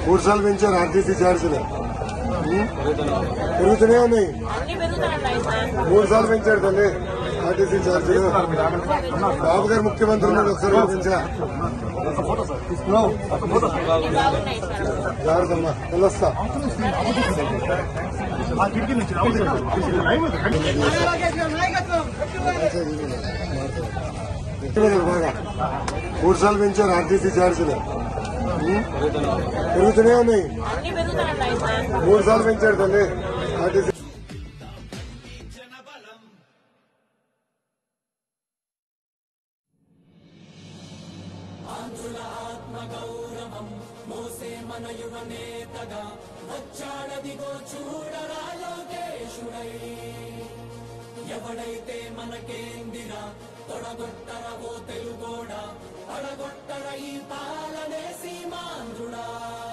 మూడు సార్లు పెంచారు ఆర్టీసీ ఛార్జీలు ఉం? పెరుగుతూనే ఉన్నాయి అన్ని పెరుగుతున్నాయి సార్ మూడు సార్లు పెంచాడు తల్లి ఆర్టీసీ ఛార్జీలు బాబు గారు ముఖ్యమంత్రి ఉన్నాడు ఒకసారి కూడా పెంచా అన్ని బాగున్నాయి సార్ జాగ్రత్త అమ్మా వెళ్ళొస్తా పెట్టుబడులు బాగా మూడు సార్లు పెంచారు ఆర్టీసీ ఛార్జీలు ఉం? పెరుగుతూనే ఉన్నాయి అన్ని పెరుగుతున్నాయి సార్ మూడు సార్లు పెంచాడు తల్లి ఆర్టీసీ ఎవడైతే మనకేందిరా తొడగొట్టరవో తెలుగోడా పడగొట్టర ఈ పాలనే సీమాంధ్రుడా